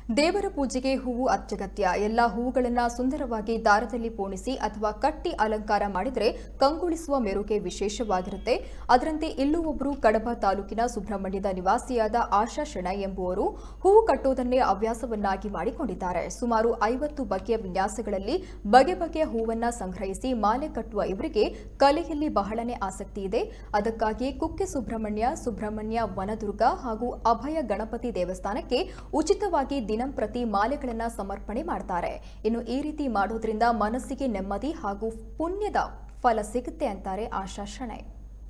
ದೇವರ ಪೂಜೆಗೆ ಹೂವು ಅತ್ಯಗತ್ಯ ಎಲ್ಲ ಹೂವುಗಳನ್ನ ಸುಂದರವಾಗಿ ದಾರದಲ್ಲಿ ಪೋಣಿಸಿ ಅಥವಾ ಕಟ್ಟಿ ಅಲಂಕಾರ ಮಾಡಿದರೆ ಕಂಗೊಳಿಸುವ ಮೆರುಗೆ ವಿಶೇಷವಾಗಿರುತ್ತೆ ಅದರಂತೆ ಇಲ್ಲೂ ಒಬ್ಬರು ಕಡಬ ತಾಲೂಕಿನ ಸುಬ್ರಹ್ಮಣ್ಯದ ನಿವಾಸಿಯಾದ ಆಶಾ ಶೆಣೈ ಎಂಬುವರು ಹೂವು ಕಟ್ಟೋದನ್ನೇ ಹವ್ಯಾಸವನ್ನಾಗಿ ಮಾಡಿಕೊಂಡಿದ್ದಾರೆ ಸುಮಾರು ಐವತ್ತು ಬಗೆಯ ವಿನ್ಯಾಸಗಳಲ್ಲಿ ಬಗೆ ಬಗೆಯ ಹೂವನ್ನ ಸಂಗ್ರಹಿಸಿ ಮಾಲೆ ಕಟ್ಟುವ ಇವರಿಗೆ ಕಲೆಯಲ್ಲಿ ಬಹಳನೇ ಆಸಕ್ತಿ ಇದೆ ಅದಕ್ಕಾಗಿ ಕುಕ್ಕೆ ಸುಬ್ರಹ್ಮಣ್ಯ ಸುಬ್ರಹ್ಮಣ್ಯ ವನದುರ್ಗ ಹಾಗೂ ಅಭಯ ಗಣಪತಿ ದೇವಸ್ಥಾನಕ್ಕೆ ಉಚಿತವಾಗಿ ದಿನಂಪ್ರತಿ ಮಾಲೆಗಳನ್ನ ಸಮರ್ಪಣೆ ಮಾಡ್ತಾರೆ ಇನ್ನು ಈ ರೀತಿ ಮಾಡೋದ್ರಿಂದ ಮನಸ್ಸಿಗೆ ನೆಮ್ಮದಿ ಹಾಗೂ ಪುಣ್ಯದ ಫಲ ಸಿಗುತ್ತೆ ಅಂತಾರೆ ಆಶಾ ಶೆಣೈ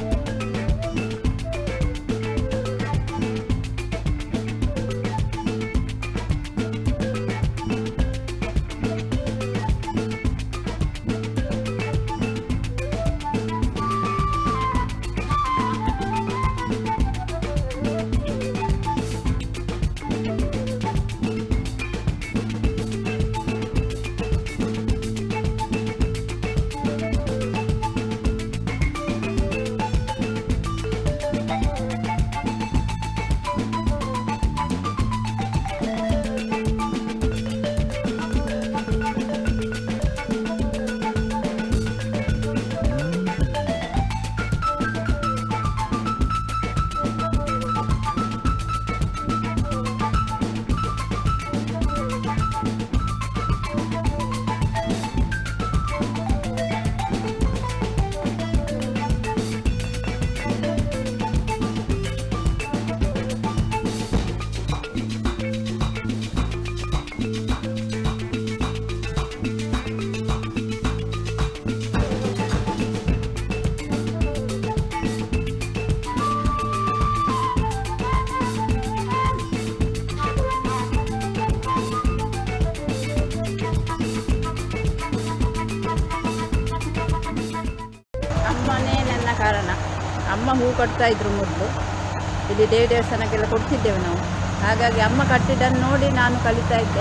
ಅಮ್ಮನೇ ನನ್ನ ಕಾರಣ ಅಮ್ಮ ಹೂ ಕಟ್ತಾ ಇದ್ರು ಮೊದಲು ಇಲ್ಲಿ ದೇವಿ ದೇವಸ್ಥಾನಕ್ಕೆಲ್ಲ ಕೊಡ್ತಿದ್ದೇವೆ ನಾವು ಹಾಗಾಗಿ ಅಮ್ಮ ಕಟ್ಟಿದ್ದನ್ನು ನೋಡಿ ನಾನು ಕಲಿತಾ ಇದ್ದೆ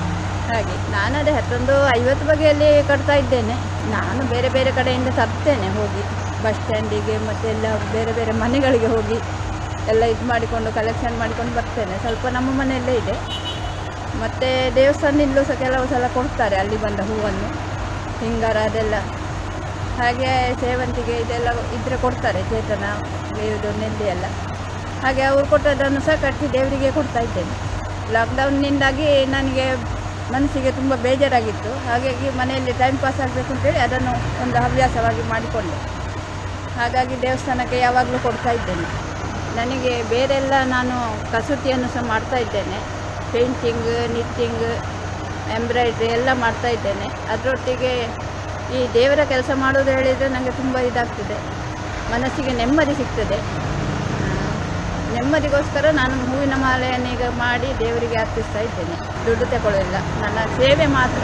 ಹಾಗೆ ನಾನು ಅದೇ ಹತ್ತೊಂದು ಐವತ್ತು ಬಗೆಯಲ್ಲಿ ಕಟ್ತಾ ಇದ್ದೇನೆ ನಾನು ಬೇರೆ ಬೇರೆ ಕಡೆಯಿಂದ ತರ್ತೇನೆ ಹೋಗಿ ಬಸ್ ಸ್ಟ್ಯಾಂಡಿಗೆ ಮತ್ತು ಎಲ್ಲ ಬೇರೆ ಬೇರೆ ಮನೆಗಳಿಗೆ ಹೋಗಿ ಎಲ್ಲ ಇದು ಮಾಡಿಕೊಂಡು ಕಲೆಕ್ಷನ್ ಮಾಡಿಕೊಂಡು ಬರ್ತೇನೆ ಸ್ವಲ್ಪ ನಮ್ಮ ಮನೆಯಲ್ಲೇ ಇದೆ ಮತ್ತು ದೇವಸ್ಥಾನದಲ್ಲೂ ಸಹ ಕೆಲವು ಸಲ ಕೊಡ್ತಾರೆ ಅಲ್ಲಿ ಬಂದ ಹೂವನ್ನು ಹಿಂಗಾರ ಅದೆಲ್ಲ ಹಾಗೆ ಸೇವಂತಿಗೆ ಇದೆಲ್ಲ ಇದ್ದರೆ ಕೊಡ್ತಾರೆ ಚೇತನ ಬೇವುದು ನೆಲ್ಲಿ ಎಲ್ಲ ಹಾಗೆ ಅವರು ಕೊಟ್ಟದ್ದನ್ನು ಸಹ ಕಟ್ಟಿ ದೇವರಿಗೆ ಕೊಡ್ತಾ ಇದ್ದೇನೆ ಲಾಕ್ಡೌನ್ನಿಂದಾಗಿ ನನಗೆ ಮನಸ್ಸಿಗೆ ತುಂಬ ಬೇಜಾರಾಗಿತ್ತು ಹಾಗಾಗಿ ಮನೆಯಲ್ಲಿ ಟೈಮ್ ಪಾಸ್ ಆಗಬೇಕು ಅಂತೇಳಿ ಅದನ್ನು ಒಂದು ಹವ್ಯಾಸವಾಗಿ ಮಾಡಿಕೊಂಡೆ ಹಾಗಾಗಿ ದೇವಸ್ಥಾನಕ್ಕೆ ಯಾವಾಗಲೂ ಕೊಡ್ತಾ ಇದ್ದೇನೆ ನನಗೆ ಬೇರೆಲ್ಲ ನಾನು ಕಸೂತಿಯನ್ನು ಸಹ ಮಾಡ್ತಾ ಇದ್ದೇನೆ ಪೇಂಟಿಂಗ್ ನಿಟ್ಟಿಂಗ್ ಎಂಬ್ರಾಯ್ಡ್ರಿ ಎಲ್ಲ ಮಾಡ್ತಾ ಇದ್ದೇನೆ ಅದರೊಟ್ಟಿಗೆ ಈ ದೇವರ ಕೆಲಸ ಮಾಡೋದು ಹೇಳಿದರೆ ನನಗೆ ತುಂಬ ಇದಾಗ್ತದೆ ಮನಸ್ಸಿಗೆ ನೆಮ್ಮದಿ ಸಿಗ್ತದೆ ಆ, ನೆಮ್ಮದಿಗೋಸ್ಕರ ನಾನು ಹೂವಿನ ಮಾಲೆಯನ್ನು ಈಗ ಮಾಡಿ ದೇವರಿಗೆ ಅರ್ಪಿಸ್ತಾ ಇದ್ದೇನೆ ದುಡ್ಡು ತಗೊಳ್ಳೋದಿಲ್ಲ ನನ್ನ ಸೇವೆ ಮಾತ್ರ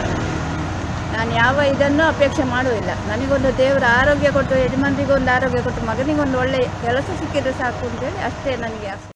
ನಾನು ಯಾವ ಇದನ್ನು ಅಪೇಕ್ಷೆ ಮಾಡುವುದಿಲ್ಲ ನನಗೊಂದು ದೇವರ ಆರೋಗ್ಯ ಕೊಟ್ಟು ಯಜಮಾನ್ರಿಗೊಂದು ಆರೋಗ್ಯ ಕೊಟ್ಟು ಮಗನಿಗೊಂದು ಒಳ್ಳೆಯ ಕೆಲಸ ಸಿಕ್ಕಿದ್ರೆ ಸಾಕು ಅಂತೇಳಿ ಅಷ್ಟೇ ನನಗೆ ಆಸೆ